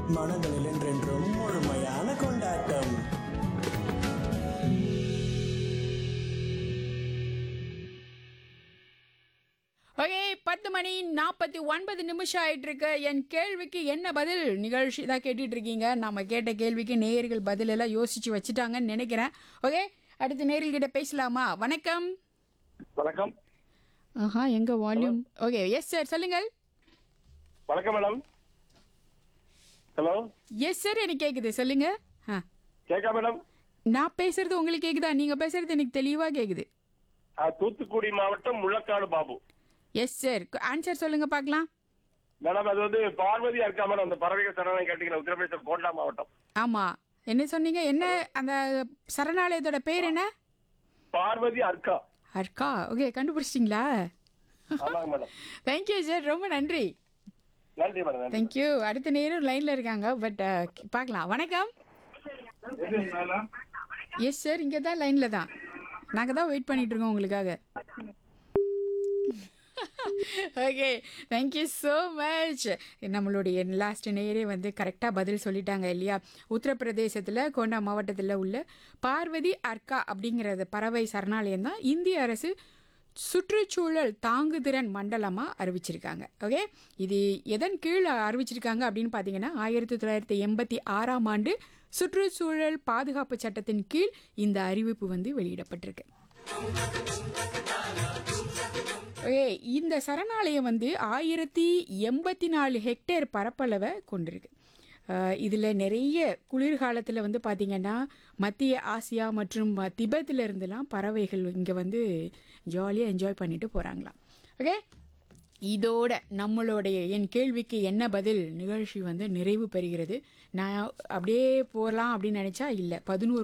மனங்களில் என்றென்றும் முழுமையான கொண்டாட்டம் ஓகே பத்து மணி நாற்பத்தி ஒன்பது நிமிஷம் ஆயிட்டு இருக்கு என் கேள்விக்கு என்ன பதில் நிகழ்ச்சி தான் கேட்டுட்டு இருக்கீங்க நம்ம கேட்ட கேள்விக்கு நேயர்கள் பதில் எல்லாம் யோசிச்சு வச்சுட்டாங்கன்னு நினைக்கிறேன் ஓகே அடுத்து நேயர்கள்கிட்ட பேசலாமா வணக்கம் வணக்கம் ஆஹா எங்க வால்யூம் ஓகே எஸ் சார் சொல்லுங்கள் வணக்கம் மேடம் ஹலோ எஸ் சார் எனக்கு கேக்குது சொல்லுங்க ஆ கேட்கா மேடம் நான் பேசுறது உங்களுக்கு கேக்குதா நீங்க பேசுறது எனக்கு தெளிவா கேக்குது ஆ, தூத்துக்குடி மாவட்டம் Mullakkadu Babu S sir answer சொல்லுங்க பார்க்கலாம் மேடம் அது வந்து பார்வதியா இருக்கா மேடம் அந்த பறவைகள் சரணம் கேட்டீங்கன்னா உத்தரப்பிரதேசம் கோண்டா மாவட்டம் ஆமா என்ன சொன்னீங்க என்ன அந்த சரணாலயத்தோட பேர் என்ன பார்வதி அர்க்கா அர்க்கா ஓகே கண்டுபிடிச்சிட்டிங்களா ஆமாங்க மேடம் தேங்க்யூ சார் ரொம்ப நன்றி நன்றி மேடம் நன்றி தேங்க்யூ அடுத்த நேரம் லைனில் இருக்காங்க பட் பார்க்கலாம் வணக்கம் எஸ் சார் இங்கே தான் லைனில் தான் நாங்கள் தான் வெயிட் பண்ணிட்டு இருக்கோம் உங்களுக்காக ஓகே தேங்க்யூ ஸோ மச் நம்மளுடைய லாஸ்ட் நேரே வந்து கரெக்டாக பதில் சொல்லிட்டாங்க இல்லையா உத்தரப்பிரதேசத்தில் கோண்டா மாவட்டத்தில் உள்ள பார்வதி அர்க்கா அப்படிங்கிறது பறவை சரணாலயம் தான் இந்திய அரசு சுற்றுச்சூழல் தாங்குதிறன் மண்டலமாக அறிவிச்சிருக்காங்க ஓகே இது எதன் கீழ் அறிவிச்சிருக்காங்க அப்படின்னு பார்த்தீங்கன்னா ஆயிரத்தி தொள்ளாயிரத்தி எண்பத்தி ஆறாம் ஆண்டு சுற்றுச்சூழல் பாதுகாப்பு சட்டத்தின் கீழ் இந்த அறிவிப்பு வந்து வெளியிடப்பட்டிருக்கு ஓகே இந்த சரணாலயம் வந்து ஆயிரத்தி எண்பத்தி நாலு ஹெக்டேர் பரப்பளவை கொண்டிருக்கு இதில் நிறைய குளிர்காலத்தில் வந்து பார்த்திங்கன்னா மத்திய ஆசியா மற்றும் திபெத்தில் இருந்தெல்லாம் பறவைகள் இங்கே வந்து ஜாலியாக என்ஜாய் பண்ணிட்டு போகிறாங்களாம் ஓகே இதோட நம்மளுடைய என் கேள்விக்கு என்ன பதில் நிகழ்ச்சி வந்து நிறைவு பெறுகிறது நான் அப்படியே போகலாம் அப்படின்னு நினச்சா இல்லை பதினோரு